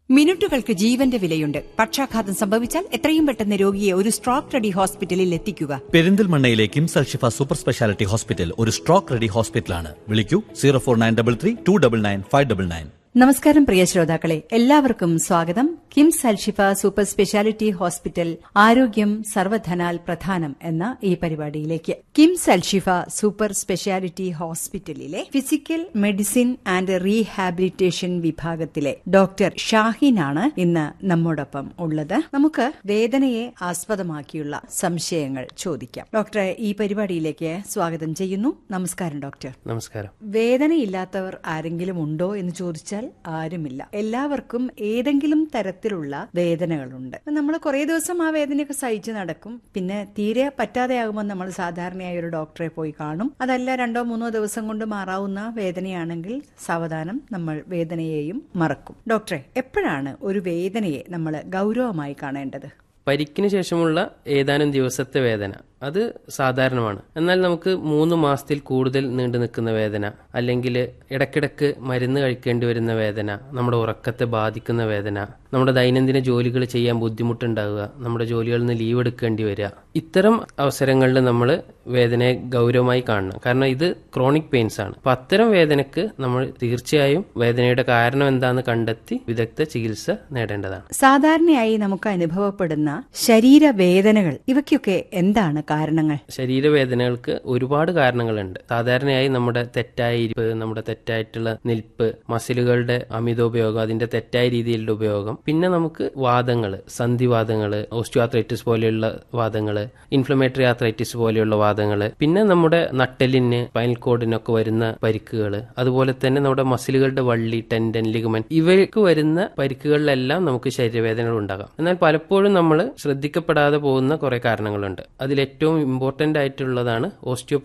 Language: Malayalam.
മിനിറ്റുകൾക്ക് ജീവന്റെ വിലയുണ്ട് പക്ഷാഘാതം സംഭവിച്ചാൽ എത്രയും പെട്ടെന്ന് രോഗിയെ ഒരു സ്ട്രോക്ക് റെഡി ഹോസ്പിറ്റലിൽ എത്തിക്കുക പെരിന്തൽമണ്ണയിലെ KIMS Alshifa super speciality hospital ഒരു സ്ട്രോക്ക് റെഡി ഹോസ്പിറ്റലാണ് വിളിക്കൂ zero four nine double three two double nine five double nine നമസ്കാരം പ്രിയ ശ്രോതാക്കളെ എല്ലാവർക്കും സ്വാഗതം KIMS Alshifa super speciality hospital ആരോഗ്യം സർവധനാൽ പ്രധാനം എന്ന ഈ പരിപാടിയിലേക്ക് കിംസ് അൽഷിഫ സൂപ്പർ സ്പെഷ്യാലിറ്റി ഹോസ്പിറ്റലിലെ ഫിസിക്കൽ മെഡിസിൻ ആൻഡ് റീഹാബിലിറ്റേഷൻ വിഭാഗത്തിലെ ഡോക്ടർ ഷാഹിനാണ് ഇന്ന് നമ്മോടൊപ്പം ഉള്ളത് നമുക്ക് വേദനയെ ആസ്പദമാക്കിയുള്ള സംശയങ്ങൾ ചോദിക്കാം ഡോക്ടറെ ഈ പരിപാടിയിലേക്ക് സ്വാഗതം ചെയ്യുന്നു നമസ്കാരം ഡോക്ടർ നമസ്കാരം വേദനയില്ലാത്തവർ ആരെങ്കിലും ഉണ്ടോ എന്ന് ചോദിച്ചാൽ ആരുമില്ല എല്ലാവർക്കും ഏതെങ്കിലും തരത്തിലുള്ള വേദനകളുണ്ട് നമ്മൾ കുറേ ദിവസം ആ വേദനയൊക്കെ സഹിച്ച് നടക്കും പിന്നെ തീരെ പറ്റാതെയാകുമ്പോൾ നമ്മൾ സാധാരണയായി ഒരു ഡോക്ടറെ പോയി കാണും അതല്ല രണ്ടോ മൂന്നോ ദിവസം കൊണ്ട് മാറാവുന്ന വേദനയാണെങ്കിൽ സാവധാനം നമ്മൾ വേദനയെയും മറക്കും ഡോക്ടറെ എപ്പോഴാണ് ഒരു വേദനയെ നമ്മൾ ഗൗരവമായി കാണേണ്ടത് പരിക്കിന് ശേഷമുള്ള ഏതാനും ദിവസത്തെ വേദന അത് സാധാരണമാണ് എന്നാൽ നമുക്ക് മൂന്ന് മാസത്തിൽ കൂടുതൽ നീണ്ടു നിൽക്കുന്ന വേദന അല്ലെങ്കിൽ ഇടയ്ക്കിടയ്ക്ക് മരുന്ന് കഴിക്കേണ്ടി വരുന്ന വേദന നമ്മുടെ ഉറക്കത്തെ ബാധിക്കുന്ന വേദന നമ്മുടെ ദൈനംദിന ജോലികൾ ചെയ്യാൻ ബുദ്ധിമുട്ടുണ്ടാവുക നമ്മുടെ ജോലികളിൽ നിന്ന് ലീവ് എടുക്കേണ്ടി വരിക ഇത്തരം അവസരങ്ങളിൽ നമ്മൾ വേദനയെ ഗൗരവമായി കാണണം കാരണം ഇത് ക്രോണിക് പെയിൻസ് ആണ് അപ്പൊ അത്തരം വേദനക്ക് നമ്മൾ തീർച്ചയായും വേദനയുടെ കാരണം എന്താണെന്ന് കണ്ടെത്തി വിദഗ്ധ ചികിത്സ നേടേണ്ടതാണ് സാധാരണയായി നമുക്ക് അനുഭവപ്പെടുന്ന ശരീരവേദനകൾ ഇവയ്ക്കൊക്കെ എന്താണ് കാരണങ്ങൾ ശരീരവേദനകൾക്ക് ഒരുപാട് കാരണങ്ങളുണ്ട് സാധാരണയായി നമ്മുടെ തെറ്റായ ഇരിപ്പ് നമ്മുടെ തെറ്റായിട്ടുള്ള നിൽപ്പ് മസിലുകളുടെ അമിതോപയോഗം അതിന്റെ തെറ്റായ രീതിയിലുള്ള ഉപയോഗം പിന്നെ നമുക്ക് വാദങ്ങൾ സന്ധിവാദങ്ങൾ ഓസ്റ്റിയോആത്രൈറ്റിസ് പോലെയുള്ള വാദങ്ങൾ ഇൻഫ്ലമേറ്ററി ആത്രൈറ്റിസ് പോലെയുള്ള വാദങ്ങൾ പിന്നെ നമ്മുടെ നട്ടലിന് സ്പൈനൽ കോഡിനൊക്കെ വരുന്ന പരിക്കുകൾ അതുപോലെ തന്നെ നമ്മുടെ മസിലുകളുടെ വള്ളി ടെൻഡൻ ലിഗമൻ ഇവയ്ക്ക് വരുന്ന പരിക്കുകളിലെല്ലാം നമുക്ക് ശരീരവേദനകൾ ഉണ്ടാകാം എന്നാൽ പലപ്പോഴും നമ്മൾ ശ്രദ്ധിക്കപ്പെടാതെ പോകുന്ന കുറെ കാരണങ്ങളുണ്ട് അതിൽ ഏറ്റവും ഇമ്പോർട്ടന്റ് ആയിട്ടുള്ളതാണ്